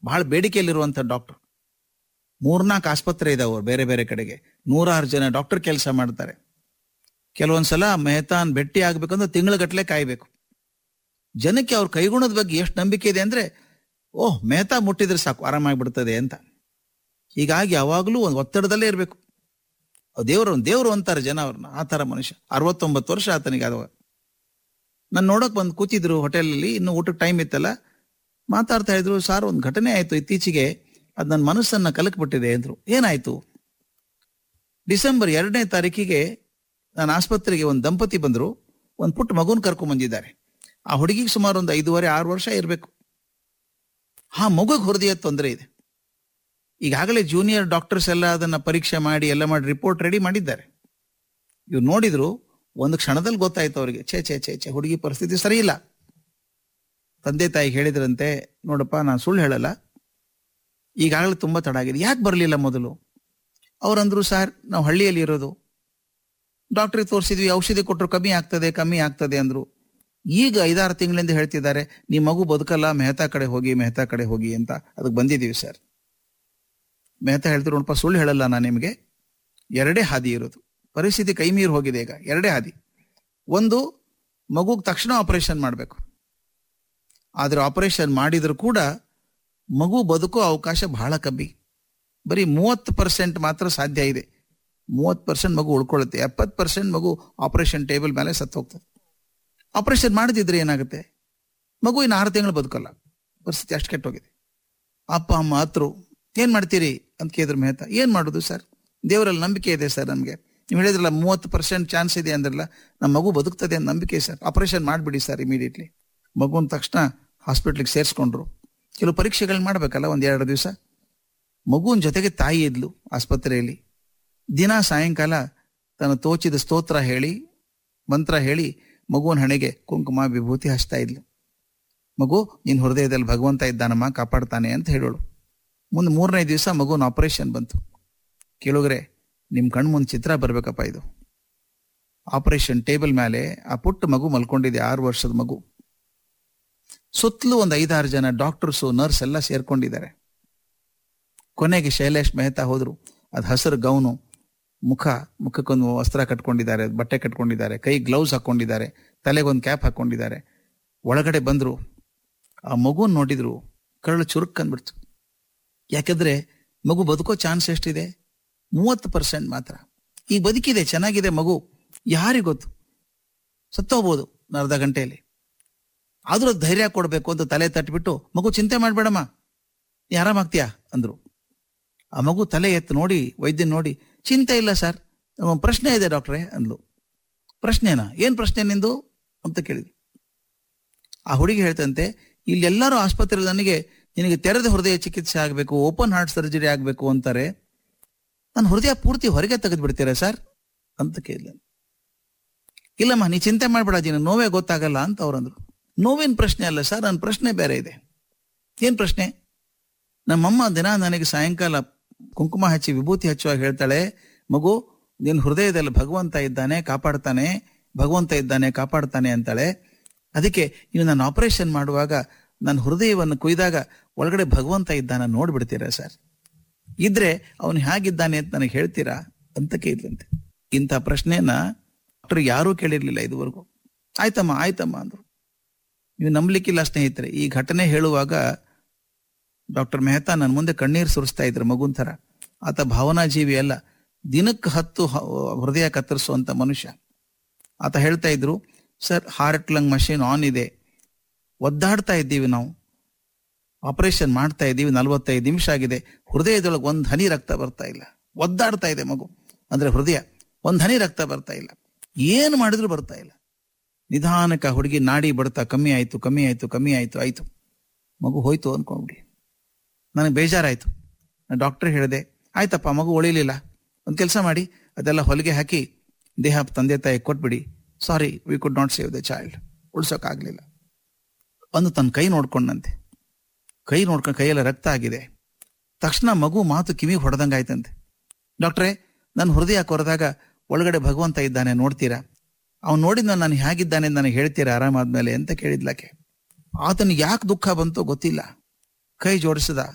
ಬಹಳ ಬೇಡಿಕೆಯಲ್ಲಿರುವಂತ ಡಾಕ್ಟರ್ ಮೂರ್ನಾಲ್ಕು ಆಸ್ಪತ್ರೆ ಇದಾವೆ ಅವ್ರು ಬೇರೆ ಬೇರೆ ಕಡೆಗೆ ನೂರಾರು ಜನ ಡಾಕ್ಟರ್ ಕೆಲಸ ಮಾಡ್ತಾರೆ ಕೆಲವೊಂದ್ಸಲ ಮೆಹತಾನ್ ಭೇಟಿ ಆಗ್ಬೇಕಂದ್ರೆ ತಿಂಗಳಗಟ್ಲೆ ಕಾಯ್ಬೇಕು ಜನಕ್ಕೆ ಅವ್ರ ಕೈಗುಣದ ಬಗ್ಗೆ ಎಷ್ಟು ನಂಬಿಕೆ ಇದೆ ಅಂದ್ರೆ ಓಹ್ ಮೆಹತಾ ಮುಟ್ಟಿದ್ರೆ ಸಾಕು ಆರಾಮಾಗ್ಬಿಡ್ತದೆ ಅಂತ ಹೀಗಾಗಿ ಯಾವಾಗಲೂ ಒಂದು ಒತ್ತಡದಲ್ಲೇ ಇರಬೇಕು ದೇವರು ದೇವರು ಅಂತಾರೆ ಜನ ಅವ್ರನ್ನ ಆ ತರ ಮನುಷ್ಯ ಅರವತ್ತೊಂಬತ್ತು ವರ್ಷ ಆತನಿಗೆ ಆದವ ನಾನು ನೋಡಕ್ ಬಂದು ಕೂತಿದ್ರು ಹೋಟೆಲಲ್ಲಿ ಇನ್ನು ಊಟಕ್ಕೆ ಟೈಮ್ ಇತ್ತಲ್ಲ ಮಾತಾಡ್ತಾ ಇದ್ರು ಸಾರ್ ಒಂದು ಘಟನೆ ಆಯ್ತು ಇತ್ತೀಚೆಗೆ ಅದು ನನ್ನ ಮನಸ್ಸನ್ನ ಕಲಕ್ಬಿಟ್ಟಿದೆ ಅಂದ್ರು ಏನಾಯ್ತು ಡಿಸೆಂಬರ್ ಎರಡನೇ ತಾರೀಕಿಗೆ ನಾನು ಆಸ್ಪತ್ರೆಗೆ ಒಂದು ದಂಪತಿ ಬಂದ್ರು ಒಂದು ಪುಟ್ಟ ಮಗುನ್ ಕರ್ಕೊಂಡ್ ಬಂದಿದ್ದಾರೆ ಆ ಹುಡುಗಿಗೆ ಸುಮಾರು ಒಂದು ಐದೂವರೆ ಆರು ವರ್ಷ ಇರಬೇಕು ಆ ಮಗುಗೆ ಹೃದಯ ತೊಂದರೆ ಇದೆ ಈಗಾಗಲೇ ಜೂನಿಯರ್ ಡಾಕ್ಟರ್ಸ್ ಎಲ್ಲ ಅದನ್ನ ಪರೀಕ್ಷೆ ಮಾಡಿ ಎಲ್ಲ ಮಾಡಿ ರಿಪೋರ್ಟ್ ರೆಡಿ ಮಾಡಿದ್ದಾರೆ ಇವ್ರು ನೋಡಿದ್ರು ಒಂದು ಕ್ಷಣದಲ್ಲಿ ಗೊತ್ತಾಯ್ತು ಅವರಿಗೆ ಛೇ ಛೇ ಛೇ ಛೇ ಹುಡುಗಿ ಪರಿಸ್ಥಿತಿ ಸರಿ ಇಲ್ಲ ತಂದೆ ತಾಯಿ ಹೇಳಿದ್ರಂತೆ ನೋಡಪ್ಪ ನಾನು ಸುಳ್ಳು ಹೇಳಲ್ಲ ಈಗಾಗಲೇ ತುಂಬಾ ತಡ ಆಗಿದೆ ಯಾಕೆ ಬರಲಿಲ್ಲ ಮೊದಲು ಅವ್ರಂದ್ರು ಸರ್ ನಾವು ಹಳ್ಳಿಯಲ್ಲಿ ಇರೋದು ಡಾಕ್ಟ್ರಿಗೆ ತೋರಿಸಿದ್ವಿ ಔಷಧಿ ಕೊಟ್ಟರು ಕಮ್ಮಿ ಆಗ್ತದೆ ಕಮ್ಮಿ ಆಗ್ತದೆ ಅಂದ್ರು ಈಗ ಐದಾರು ತಿಂಗಳಿಂದ ಹೇಳ್ತಿದ್ದಾರೆ ನಿಮ್ಮ ಮಗು ಬದುಕಲ್ಲ ಮೆಹತಾ ಕಡೆ ಹೋಗಿ ಮೆಹತಾ ಕಡೆ ಹೋಗಿ ಅಂತ ಅದಕ್ಕೆ ಬಂದಿದ್ದೀವಿ ಸರ್ ಮೆಹತಾ ಹೇಳ್ತಿರು ನೋಡಪ್ಪ ಸುಳ್ಳು ಹೇಳಲ್ಲ ನಾನು ನಿಮಗೆ ಎರಡೇ ಹಾದಿ ಇರೋದು ಪರಿಸ್ಥಿತಿ ಕೈ ಮೀರಿ ಹೋಗಿದೆ ಈಗ ಎರಡೇ ಹಾದಿ ಒಂದು ಮಗುಗೆ ತಕ್ಷಣ ಆಪರೇಷನ್ ಮಾಡಬೇಕು ಆದ್ರೆ ಆಪರೇಷನ್ ಮಾಡಿದ್ರು ಕೂಡ ಮಗು ಬದುಕೋ ಅವಕಾಶ ಬಹಳ ಕಮ್ಮಿ ಬರೀ ಮೂವತ್ತು ಪರ್ಸೆಂಟ್ ಮಾತ್ರ ಸಾಧ್ಯ ಇದೆ ಮೂವತ್ತು ಪರ್ಸೆಂಟ್ ಮಗು ಉಳ್ಕೊಳ್ಳುತ್ತೆ ಎಪ್ಪತ್ತು ಪರ್ಸೆಂಟ್ ಮಗು ಆಪರೇಷನ್ ಟೇಬಲ್ ಮೇಲೆ ಸತ್ತು ಹೋಗ್ತದೆ ಆಪರೇಷನ್ ಮಾಡದಿದ್ರೆ ಏನಾಗುತ್ತೆ ಮಗು ಇನ್ನು ಆರು ತಿಂಗಳು ಬದುಕಲ್ಲ ಪರಿಸ್ಥಿತಿ ಅಷ್ಟು ಕೆಟ್ಟೋಗಿದೆ ಅಪ್ಪ ಅಮ್ಮ ಹತ್ರು ಏನ್ ಮಾಡ್ತೀರಿ ಅಂತ ಕೇಳಿದ್ರು ಮೆಹತಾ ಏನ್ ಮಾಡುದು ಸರ್ ದೇವರಲ್ಲಿ ನಂಬಿಕೆ ಇದೆ ಸರ್ ನಮಗೆ ನೀವು ಹೇಳಿದ್ರಲ್ಲ ಮೂವತ್ತು ಪರ್ಸೆಂಟ್ ಚಾನ್ಸ್ ಇದೆ ಅಂದ್ರಲ್ಲ ನಮ್ಮ ಮಗು ಬದುಕ್ತದೆ ಅಂತ ನಂಬಿಕೆ ಸರ್ ಆಪರೇಷನ್ ಮಾಡಿಬಿಡಿ ಸರ್ ಇಮಿಡಿಯೇಟ್ಲಿ ಮಗುನ ತಕ್ಷಣ ಹಾಸ್ಪಿಟ್ಲಿಗೆ ಸೇರಿಸ್ಕೊಂಡ್ರು ಕೆಲವು ಪರೀಕ್ಷೆಗಳನ್ನ ಮಾಡ್ಬೇಕಲ್ಲ ಒಂದ್ ಎರಡು ದಿವಸ ಮಗುವಿನ ಜೊತೆಗೆ ತಾಯಿ ಇದ್ಲು ಆಸ್ಪತ್ರೆಯಲ್ಲಿ ದಿನ ಸಾಯಂಕಾಲ ತನ್ನ ತೋಚಿದ ಸ್ತೋತ್ರ ಹೇಳಿ ಮಂತ್ರ ಹೇಳಿ ಮಗುವಿನ ಹಣೆಗೆ ಕುಂಕುಮ ವಿಭೂತಿ ಹಚ್ತಾ ಇದ್ಲು ಮಗು ನಿನ್ ಹೃದಯದಲ್ಲಿ ಭಗವಂತ ಇದ್ದಾನಮ್ಮ ಕಾಪಾಡ್ತಾನೆ ಅಂತ ಹೇಳೋಳು ಮುಂದೆ ಮೂರನೇ ದಿವಸ ಮಗುವಿನ ಆಪರೇಷನ್ ಬಂತು ಕೇಳುಗ್ರೆ ನಿಮ್ ಕಣ್ ಮುಂದೆ ಚಿತ್ರ ಬರ್ಬೇಕಪ್ಪ ಇದು ಆಪರೇಷನ್ ಟೇಬಲ್ ಮೇಲೆ ಆ ಪುಟ್ಟ ಮಗು ಮಲ್ಕೊಂಡಿದೆ ಆರು ವರ್ಷದ ಮಗು ಸುತ್ತಲೂ ಒಂದು ಐದಾರು ಜನ ಡಾಕ್ಟರ್ಸು ನರ್ಸ್ ಎಲ್ಲ ಸೇರ್ಕೊಂಡಿದ್ದಾರೆ ಕೊನೆಗೆ ಶೈಲೇಶ್ ಮೆಹ್ತಾ ಹೋದ್ರು ಅದು ಹಸಿರು ಗೌನು ಮುಖ ಮುಖಕ್ಕೊಂದು ವಸ್ತ್ರ ಕಟ್ಕೊಂಡಿದ್ದಾರೆ ಬಟ್ಟೆ ಕಟ್ಕೊಂಡಿದ್ದಾರೆ ಕೈ ಗ್ಲೌಸ್ ಹಾಕೊಂಡಿದ್ದಾರೆ ತಲೆಗೊಂದು ಕ್ಯಾಪ್ ಹಾಕೊಂಡಿದ್ದಾರೆ ಒಳಗಡೆ ಬಂದ್ರು ಆ ಮಗುನ್ ನೋಡಿದ್ರು ಕರಳು ಚುರುಕ್ ಅಂದ್ಬಿಡ್ತು ಯಾಕಂದ್ರೆ ಮಗು ಬದುಕೋ ಚಾನ್ಸ್ ಎಷ್ಟಿದೆ ಮೂವತ್ತು ಪರ್ಸೆಂಟ್ ಮಾತ್ರ ಈಗ ಬದುಕಿದೆ ಚೆನ್ನಾಗಿದೆ ಮಗು ಯಾರಿಗೆ ಗೊತ್ತು ಸತ್ತೋಗ್ಬೋದು ಅರ್ಧ ಗಂಟೆಯಲ್ಲಿ ಆದ್ರೂ ಧೈರ್ಯ ಕೊಡ್ಬೇಕು ಅಂತ ತಲೆ ತಟ್ಬಿಟ್ಟು ಮಗು ಚಿಂತೆ ಮಾಡ್ಬೇಡಮ್ಮ ನೀ ಆರಾಮಾಗ್ತೀಯಾ ಅಂದ್ರು ಆ ಮಗು ತಲೆ ಎತ್ತು ನೋಡಿ ವೈದ್ಯನ್ ನೋಡಿ ಚಿಂತೆ ಇಲ್ಲ ಸರ್ ನಮ್ಮ ಪ್ರಶ್ನೆ ಇದೆ ಡಾಕ್ಟ್ರೇ ಅಂದ್ಲು ಪ್ರಶ್ನೆನಾ ಏನ್ ಪ್ರಶ್ನೆ ನಿಂದು ಅಂತ ಕೇಳಿದ್ವಿ ಆ ಹುಡುಗಿ ಹೇಳ್ತಂತೆ ಇಲ್ಲೆಲ್ಲರೂ ಆಸ್ಪತ್ರೆ ನನಗೆ ನಿನಗೆ ತೆರೆದ ಹೃದಯ ಚಿಕಿತ್ಸೆ ಆಗಬೇಕು ಓಪನ್ ಹಾರ್ಟ್ ಸರ್ಜರಿ ಆಗಬೇಕು ಅಂತಾರೆ ನನ್ನ ಹೃದಯ ಪೂರ್ತಿ ಹೊರಗೆ ತೆಗೆದು ಬಿಡ್ತೀರಾ ಸರ್ ಅಂತ ಕೇಳಿದ ಇಲ್ಲಮ್ಮ ನೀ ಚಿಂತೆ ಮಾಡ್ಬೇಡ ನೀನು ನೋವೇ ಗೊತ್ತಾಗಲ್ಲ ಅಂತ ಅವ್ರಂದ್ರು ನೋವೇನ್ ಪ್ರಶ್ನೆ ಅಲ್ಲ ಸರ್ ನನ್ನ ಪ್ರಶ್ನೆ ಬೇರೆ ಇದೆ ಏನ್ ಪ್ರಶ್ನೆ ನಮ್ಮಮ್ಮ ದಿನ ನನಗೆ ಸಾಯಂಕಾಲ ಕುಂಕುಮ ಹಚ್ಚಿ ವಿಭೂತಿ ಹಚ್ಚುವಾಗ ಹೇಳ್ತಾಳೆ ಮಗು ನಿನ್ನ ಹೃದಯದಲ್ಲಿ ಭಗವಂತ ಇದ್ದಾನೆ ಕಾಪಾಡ್ತಾನೆ ಭಗವಂತ ಇದ್ದಾನೆ ಕಾಪಾಡ್ತಾನೆ ಅಂತಾಳೆ ಅದಕ್ಕೆ ನೀವು ನಾನು ಆಪರೇಷನ್ ಮಾಡುವಾಗ ನನ್ನ ಹೃದಯವನ್ನು ಕುಯ್ದಾಗ ಒಳಗಡೆ ಭಗವಂತ ಇದ್ದಾನ ನೋಡ್ಬಿಡ್ತೀರಾ ಸರ್ ಇದ್ರೆ ಅವನು ಹೇಗಿದ್ದಾನೆ ಅಂತ ನನಗೆ ಹೇಳ್ತೀರಾ ಅಂತ ಕೇಳಿದಂತೆ ಇಂಥ ಪ್ರಶ್ನೆನ ಡಾಕ್ಟರ್ ಯಾರೂ ಕೇಳಿರ್ಲಿಲ್ಲ ಇದುವರೆಗೂ ಆಯ್ತಮ್ಮ ಆಯ್ತಮ್ಮ ಅಂದ್ರು ನೀವು ನಂಬಲಿಕ್ಕಿಲ್ಲ ಸ್ನೇಹಿತರೆ ಈ ಘಟನೆ ಹೇಳುವಾಗ ಡಾಕ್ಟರ್ ಮೆಹ್ತಾ ನನ್ನ ಮುಂದೆ ಕಣ್ಣೀರು ಸುರಿಸ್ತಾ ಇದ್ರು ಮಗುನ್ ಥರ ಆತ ಭಾವನಾ ಜೀವಿ ಅಲ್ಲ ದಿನಕ್ಕೆ ಹತ್ತು ಹ- ಹೃದಯ ಕತ್ತರಿಸುವಂತ ಮನುಷ್ಯ ಆತ ಹೇಳ್ತಾ ಇದ್ರು sir heart lung machine on ಇದೆ ಒದ್ದಾಡ್ತಾ ಇದ್ದೀವಿ ನಾವು ಆಪರೇಷನ್ ಮಾಡ್ತಾ ಇದ್ದೀವಿ ನಲವತ್ತೈದು ನಿಮಿಷ ಆಗಿದೆ ಹೃದಯದೊಳಗೆ ಒಂದ್ ಹನಿ ರಕ್ತ ಬರ್ತಾ ಇಲ್ಲ ಒದ್ದಾಡ್ತಾ ಇದೆ ಮಗು ಅಂದ್ರೆ ಹೃದಯ ಒಂದ್ ಹನಿ ರಕ್ತ ಬರ್ತಾ ಇಲ್ಲ ಏನು ಮಾಡಿದ್ರು ಬರ್ತಾ ಇಲ್ಲ ನಿಧಾನಕ್ಕೆ ಆ ಹುಡುಗಿ ನಾಡಿ ಬಡ್ತಾ ಕಮ್ಮಿ ಆಯ್ತು ಕಮ್ಮಿ ಆಯ್ತು ಕಮ್ಮಿ ಆಯ್ತು ಆಯ್ತು ಮಗು ಹೋಯ್ತು ಅನ್ಕೊಂಡ್ಬಿಡಿ ನನಗೆ ಬೇಜಾರಾಯ್ತು ನಾನು ಡಾಕ್ಟರ್ ಹೇಳಿದೆ ಆಯ್ತಪ್ಪ ಮಗು ಉಳಿಲಿಲ್ಲ ಒಂದು ಕೆಲಸ ಮಾಡಿ ಅದೆಲ್ಲ ಹೊಲಿಗೆ ಹಾಕಿ ದೇಹ ತಂದೆ ತಾಯಿ ಕೊಟ್ಬಿಡಿ sorry we could not save the child ಉಳ್ಸೋಕ್ಕಾಗ್ಲಿಲ್ಲ ಒಂದು ತನ್ನ ಕೈ ನೋಡ್ಕೊಂಡಂತೆ ಕೈ ನೋಡ್ಕೊಂಡು ಕೈಯೆಲ್ಲ ರಕ್ತ ಆಗಿದೆ ತಕ್ಷಣ ಮಗು ಮಾತು ಕಿವಿಗೆ ಹೊಡೆದಂಗಾಯ್ತಂತೆ ಡಾಕ್ಟ್ರೇ ನನ್ನ ಹೃದಯ ಕೊರೆದಾಗ ಒಳಗಡೆ ಭಗವಂತ ಇದ್ದಾನೆ ನೋಡ್ತೀರಾ ಅವ್ನು ನೋಡಿದ ನಾನು ಹೇಗಿದ್ದಾನೆ ಅಂತ ನನಗೆ ಹೇಳ್ತೀರಾ ಆರಾಮಾದ್ಮೇಲೆ ಅಂತ ಕೇಳಿದ್ಲಕ್ಕೆ ಆತನಿಗೆ ಯಾಕೆ ದುಃಖ ಬಂತೋ ಗೊತ್ತಿಲ್ಲ ಕೈ ಜೋಡಿಸಿದ